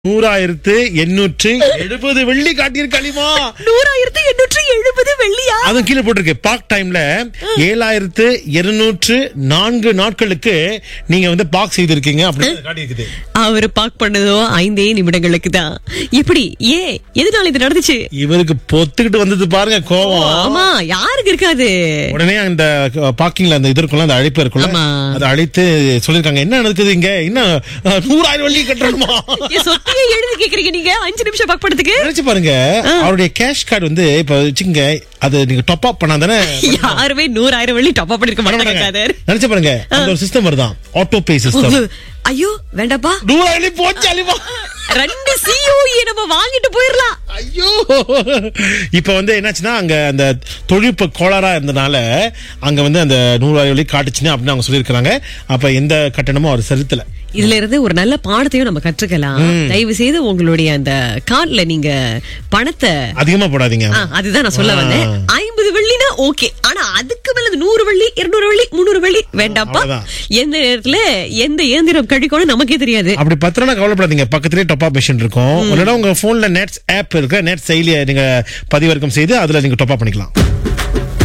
நூறாயிரத்து எண்ணூற்று எழுபது வெள்ளி காட்டியிருக்காளிமா நூறாயிரத்தி எண்ணூற்றி எழுபது வெள்ளியா அதுவும் கீழே போட்டிருக்கு பார்க் டைம்ல ஏழாயிரத்து இருநூற்று நான்கு நாட்களுக்கு நீங்க வந்து பார்க் செய்திருக்கீங்க அப்படின்னு காட்டியிருக்குது அவரு பாக் பண்ணதோ ஐந்தே நிமிடங்களுக்கு தான் எப்படி ஏன் எதனால இது நடந்துச்சு இவருக்கு பொத்துக்கிட்டு வந்தது பாருங்க கோவம் ஆமா யாருக்கு இருக்காது உடனே அந்த பார்க்கிங்ல அந்த இது இருக்கும்ல அந்த அழைப்பு இருக்கும்ல ஆமா. அதை அழைத்து சொல்லிருக்காங்க என்ன நடக்குது இங்க இன்னும் அஹ், நூறாயிரம் வெள்ளி கட்டணுமா என் சொத்தையே எழுதி கேக்குறீங்க நீங்க அஞ்சு நிமிஷம் பாக் பண்ணதுக்கு நினைச்சு பாருங்க அவருடைய கேஷ் கார்டு வந்து இப்ப வச்சுங்க அது நீங்க டாப் அப் பண்ணாதானே யாருமே நூறாயிரம் வெள்ளி டாப் அப் பண்ணிருக்க மாட்டாங்க காதர். நினைச்சு பாருங்க அந்த ஒரு சிஸ்டம் வருதான் ஆட்டோ பே சிஸ்டம் ஐயோ வேண்டாப்பா நூறாயிரம் வெள்ளி போச்சு அலிமா ரெண்டு சிஓஇ நம்ம வாங்கிட்டு போயிரலாம் ஐயோ இப்ப வந்து என்னாச்சுன்னா அங்க அந்த தொழில்நுட்ப கோளாறா இருந்தனால அங்க வந்து அந்த நூறாயிரம் வெள்ளி காட்டுச்சுன்னு அப்படின்னு அவங்க சொல்லியிருக்காங்க அப்ப எந்த கட்டணமும் அவர் செலுத்தல இதுல இருந்து ஒரு நல்ல பாடத்தையும் நம்ம கற்றுக்கலாம் தயவு செய்து உங்களுடைய அந்த கார்ட்ல நீங்க பணத்தை அதிகமா போடாதீங்க ஆ, அதுதான் நான் சொல்ல வந்தேன் ஐம்பது வெள்ளினா ஓகே ஆனா அதுக்கு மேல இந்த நூறு வெள்ளி இருநூறு வெள்ளி முந்நூறு வெள்ளி வேண்டாப்பா அவ்வளவுதான். எந்த நேரத்துல எந்த இயந்திரம் கழிக்கணும் நமக்கே தெரியாது அப்படி பத்திரம்னா கவலைப்படாதீங்க பக்கத்துலயே டாப் அப் மிஷின் இருக்கும் இல்லைன்னா உங்க போன்ல நெட்ஸ் ஆப் இருக்கு நெட் செயலியை நீங்க பதிவிறக்கம் செய்து அதுல நீங்க டாப் அப் பண்ணிக்கலாம்